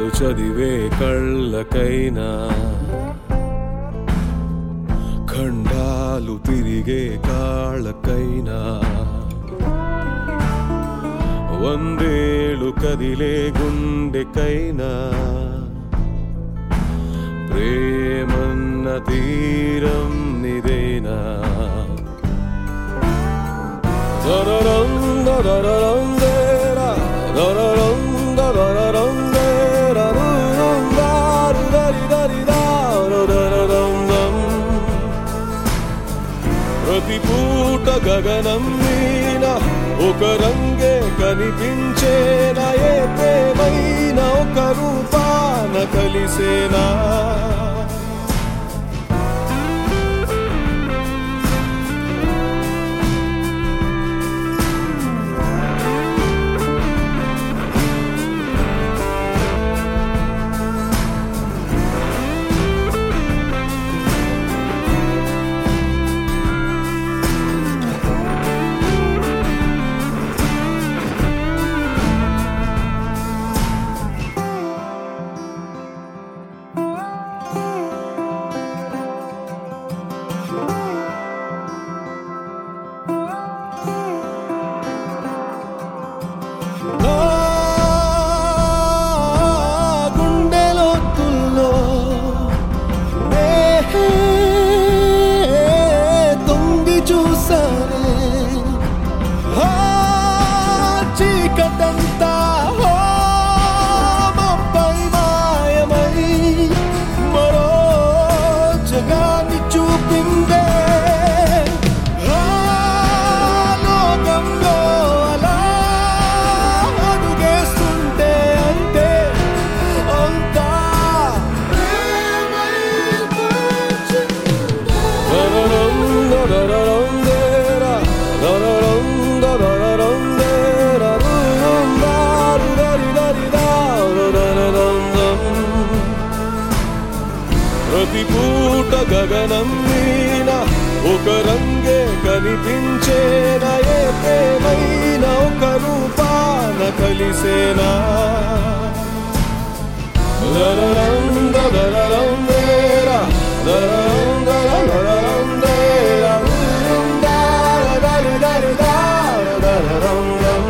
కథలు చదివే కళ్ళకైనా ఖండాలు తిరిగే కాళ్ళకైనా వందేళ్ళు కదిలే గుండెకైనా ప్రేమన్న తీరం నిదేనా దరరం దరరం దేరా దరరం దరరం దేరా రురం దారు దరి దరి దారు దరరం దం. ప్రతి పూట గగనం మీన ఒక రంగే కనిపించేనా ఏ ప్రేమైన ఒక రూపాన కలిసేనా నా గుండెలోతుల్లో నేహే తొంగి చూసానే ఆ చీకటంతా ఓ మబ్బై మాయమై మరో జగాన్ని చూపిందే ఆ లోకంలో అలా అడుగేస్తుంటే అంతే అంతా దరరం దరరం దేరా దరరం దరరం దేరా రురం దారు దరి దరి దారు దరరం దం. ప్రతి పూట గగనం మీన ఒక రంగే కనిపించేనా ఏ ప్రేమైన ఒక రూపాన కలిసేనా దరరం దరరం దేరా దరరం దరరం దేరా రురం దార దరి దరి దార దరరం దం.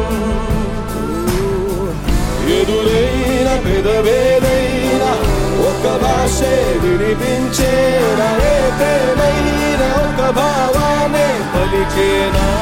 ఎదురైన పెదవేదైనా ఒక భాషే వినిపించేనా ఏ ప్రేమైన ఒక భావాన్ని పలికేనా